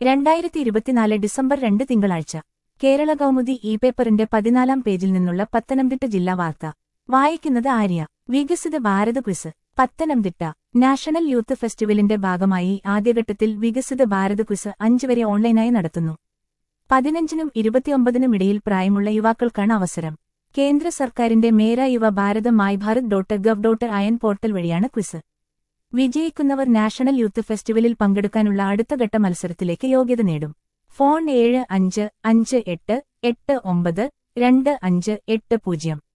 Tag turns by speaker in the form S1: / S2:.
S1: രണ്ടായിരത്തി ഇരുപത്തിനാല് ഡിസംബർ രണ്ട് തിങ്കളാഴ്ച കേരള കൗമുദി ഇ പേപ്പറിന്റെ പതിനാലാം പേജിൽ നിന്നുള്ള പത്തനംതിട്ട ജില്ലാ വാർത്ത വായിക്കുന്നത് Arya Viksit Bharat quiz Pathanamthitta national youth ഫെസ്റ്റിവലിന്റെ ഭാഗമായി ആദ്യഘട്ടത്തിൽ വികസിത ഭാരത് ക്വിസ് അഞ്ച് വരെ ഓൺലൈനായി നടത്തുന്നു പതിനഞ്ചിനും ഇരുപത്തിയൊമ്പതിനും ഇടയിൽ പ്രായമുള്ള യുവാക്കൾക്കാണ് അവസരം കേന്ദ്ര സർക്കാരിന്റെ Mera Yuva Bharat my Bharat dot gov dot in portal വഴിയാണ് ക്വിസ് വിജയിക്കുന്നവർ നാഷണൽ യൂത്ത് ഫെസ്റ്റിവലിൽ പങ്കെടുക്കാനുള്ള അടുത്ത ഘട്ട മത്സരത്തിലേക്ക് യോഗ്യത നേടും ഫോൺ ഏഴ് അഞ്ച് അഞ്ച് എട്ട് എട്ട് ഒമ്പത് രണ്ട് അഞ്ച് എട്ട് പൂജ്യം